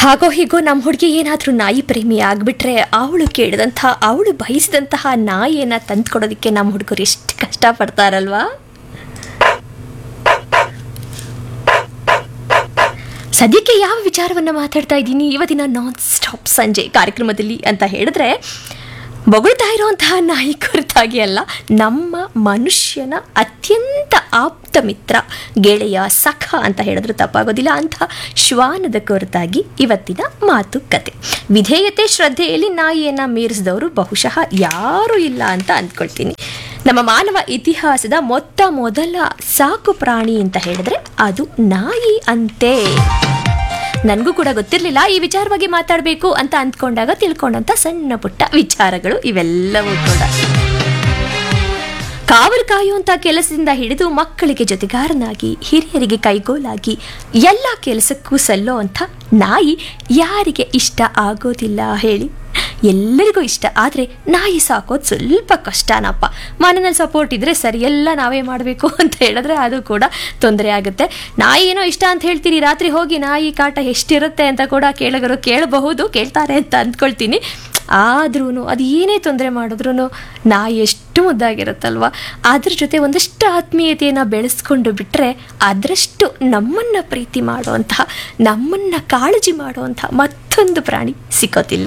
ಹಾಗೋ ಹೀಗೋ ನಮ್ಮ ಹುಡುಗಿ ಏನಾದರೂ ನಾಯಿ ಪ್ರೇಮಿ ಆಗಿಬಿಟ್ರೆ ಅವಳು ಕೇಳಿದಂಥ ಅವಳು ಬಯಸಿದಂತಹ ನಾಯಿಯನ್ನು ತಂದ್ಕೊಡೋದಕ್ಕೆ ನಮ್ಮ ಹುಡುಗರು ಎಷ್ಟು ಕಷ್ಟಪಡ್ತಾರಲ್ವಾ ಸದ್ಯಕ್ಕೆ ಯಾವ ವಿಚಾರವನ್ನು ಮಾತಾಡ್ತಾ ಇದ್ದೀನಿ ಇವತ್ತಿನ ನಾನ್ ಸ್ಟಾಪ್ ಸಂಜೆ ಕಾರ್ಯಕ್ರಮದಲ್ಲಿ ಅಂತ ಹೇಳಿದ್ರೆ ಬೊಗಳ್ತಾ ಇರುವಂತಹ ನಾಯಿ ಕುರಿತಾಗಿ ಅಲ್ಲ ನಮ್ಮ ಮನುಷ್ಯನ ಅತ್ಯಂತ ಆಪ್ತ ಮಿತ್ರ ಗೆಳೆಯ ಸಖ ಅಂತ ಹೇಳಿದ್ರು ತಪ್ಪಾಗೋದಿಲ್ಲ ಅಂತಹ ಶ್ವಾನದ ಕುರಿತಾಗಿ ಇವತ್ತಿನ ಮಾತುಕತೆ ವಿಧೇಯತೆ ಶ್ರದ್ಧೆಯಲ್ಲಿ ನಾಯಿಯನ್ನು ಮೀರಿಸಿದವರು ಬಹುಶಃ ಯಾರೂ ಇಲ್ಲ ಅಂತ ಅಂದ್ಕೊಳ್ತೀನಿ ನಮ್ಮ ಮಾನವ ಇತಿಹಾಸದ ಮೊತ್ತ ಮೊದಲ ಸಾಕು ಪ್ರಾಣಿ ಅಂತ ಹೇಳಿದ್ರೆ ಅದು ನಾಯಿ ಅಂತೆ ನನಗೂ ಕೂಡ ಗೊತ್ತಿರಲಿಲ್ಲ ಈ ವಿಚಾರ ಬಗ್ಗೆ ಮಾತಾಡಬೇಕು ಅಂತ ಅಂದ್ಕೊಂಡಾಗ ತಿಳ್ಕೊಂಡಂತ ಸಣ್ಣ ಪುಟ್ಟ ವಿಚಾರಗಳು ಇವೆಲ್ಲವೂ ಕೂಡ ಕಾವಲು ಕಾಯುವಂಥ ಕೆಲಸದಿಂದ ಹಿಡಿದು ಮಕ್ಕಳಿಗೆ ಜೊತೆಗಾರನಾಗಿ ಹಿರಿಯರಿಗೆ ಕೈಗೋಲಾಗಿ ಎಲ್ಲ ಕೆಲಸಕ್ಕೂ ಸಲ್ಲೋ ಅಂಥ ನಾಯಿ ಯಾರಿಗೆ ಇಷ್ಟ ಆಗೋದಿಲ್ಲ ಹೇಳಿ ಎಲ್ಲರಿಗೂ ಇಷ್ಟ ಆದರೆ ನಾಯಿ ಸಾಕೋದು ಸ್ವಲ್ಪ ಕಷ್ಟನಪ್ಪ ಮನೆಯಲ್ಲಿ ಸಪೋರ್ಟ್ ಇದ್ದರೆ ಸರಿ ಎಲ್ಲ ನಾವೇ ಮಾಡಬೇಕು ಅಂತ ಹೇಳಿದ್ರೆ ಅದು ಕೂಡ ತೊಂದರೆ ಆಗುತ್ತೆ ನಾಯಿ ಏನೋ ಇಷ್ಟ ಅಂತ ಹೇಳ್ತೀರಿ ರಾತ್ರಿ ಹೋಗಿ ನಾಯಿ ಕಾಟ ಎಷ್ಟಿರುತ್ತೆ ಅಂತ ಕೂಡ ಕೇಳಗರು ಕೇಳಬಹುದು ಕೇಳ್ತಾರೆ ಅಂತ ಅಂದ್ಕೊಳ್ತೀನಿ ಆದ್ರೂ ಅದು ಏನೇ ತೊಂದರೆ ಮಾಡಿದ್ರು ನಾಯಿ ಎಷ್ಟು ಮುದ್ದಾಗಿರುತ್ತಲ್ವ ಅದ್ರ ಜೊತೆ ಒಂದಷ್ಟು ಆತ್ಮೀಯತೆಯನ್ನು ಬೆಳೆಸ್ಕೊಂಡು ಬಿಟ್ಟರೆ ಅದರಷ್ಟು ನಮ್ಮನ್ನು ಪ್ರೀತಿ ಮಾಡುವಂತಹ ನಮ್ಮನ್ನು ಕಾಳಜಿ ಮಾಡುವಂತಹ ಮತ್ತೊಂದು ಪ್ರಾಣಿ ಸಿಕ್ಕೋತಿಲ್ಲ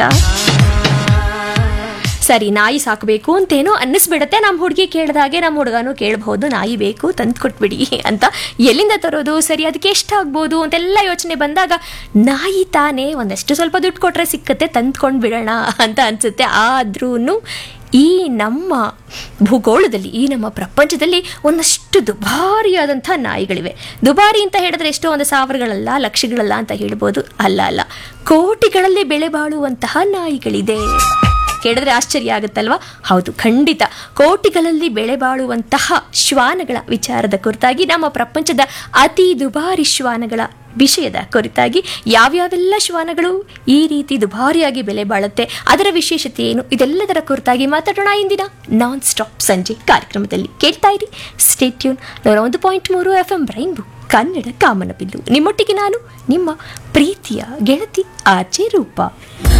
ಸರಿ ನಾಯಿ ಸಾಕಬೇಕು ಅಂತೇನೋ ಅನ್ನಿಸ್ಬಿಡತ್ತೆ ನಮ್ಮ ಹುಡುಗಿ ಕೇಳಿದಾಗೆ ನಮ್ಮ ಹುಡುಗನೂ ಕೇಳಬಹುದು ನಾಯಿ ಬೇಕು ತಂದು ಕೊಟ್ಬಿಡಿ ಅಂತ ಎಲ್ಲಿಂದ ತರೋದು ಸರಿ ಅದಕ್ಕೆ ಎಷ್ಟಾಗ್ಬೋದು ಅಂತೆಲ್ಲ ಯೋಚನೆ ಬಂದಾಗ ನಾಯಿ ತಾನೇ ಒಂದಷ್ಟು ಸ್ವಲ್ಪ ದುಡ್ಡು ಕೊಟ್ಟರೆ ಸಿಕ್ಕತ್ತೆ ತಂದ್ಕೊಂಡು ಬಿಡೋಣ ಅಂತ ಅನಿಸುತ್ತೆ ಆದ್ರೂ ಈ ನಮ್ಮ ಭೂಗೋಳದಲ್ಲಿ ಈ ನಮ್ಮ ಪ್ರಪಂಚದಲ್ಲಿ ಒಂದಷ್ಟು ದುಬಾರಿಯಾದಂಥ ನಾಯಿಗಳಿವೆ ದುಬಾರಿ ಅಂತ ಹೇಳಿದ್ರೆ ಎಷ್ಟೋ ಒಂದು ಸಾವಿರಗಳಲ್ಲ ಲಕ್ಷಗಳಲ್ಲ ಅಂತ ಹೇಳ್ಬೋದು ಅಲ್ಲ ಅಲ್ಲ ಕೋಟಿಗಳಲ್ಲಿ ಬೆಲೆ ಬಾಳುವಂತಹ ನಾಯಿಗಳಿದೆ ಕೇಳಿದ್ರೆ ಆಶ್ಚರ್ಯ ಆಗುತ್ತಲ್ವಾ ಹೌದು ಖಂಡಿತ ಕೋಟಿಗಳಲ್ಲಿ ಬೆಳೆ ಬಾಳುವಂತಹ ಶ್ವಾನಗಳ ವಿಚಾರದ ಕುರಿತಾಗಿ ನಮ್ಮ ಪ್ರಪಂಚದ ಅತಿ ದುಬಾರಿ ಶ್ವಾನಗಳ ವಿಷಯದ ಕುರಿತಾಗಿ ಯಾವ್ಯಾವೆಲ್ಲ ಶ್ವಾನಗಳು ಈ ರೀತಿ ದುಬಾರಿಯಾಗಿ ಬೆಲೆ ಬಾಳುತ್ತೆ ಅದರ ವಿಶೇಷತೆ ಏನು ಇದೆಲ್ಲದರ ಕುರಿತಾಗಿ ಮಾತಾಡೋಣ ಇಂದಿನ ನಾನ್ ಸ್ಟಾಪ್ ಸಂಜೆ ಕಾರ್ಯಕ್ರಮದಲ್ಲಿ ಕೇಳ್ತಾ ಇರಿ ಸ್ಟೇಟ್ಯೂನ್ ನೂರ ಒಂದು ಪಾಯಿಂಟ್ ಮೂರು ಎಫ್ ಎಂ ರೈನ್ಬು ಕನ್ನಡ ಕಾಮನಬಿಲ್ಲು ನಿಮ್ಮೊಟ್ಟಿಗೆ ನಾನು ನಿಮ್ಮ ಪ್ರೀತಿಯ ಗೆಳತಿ ಆಚೆ ರೂಪ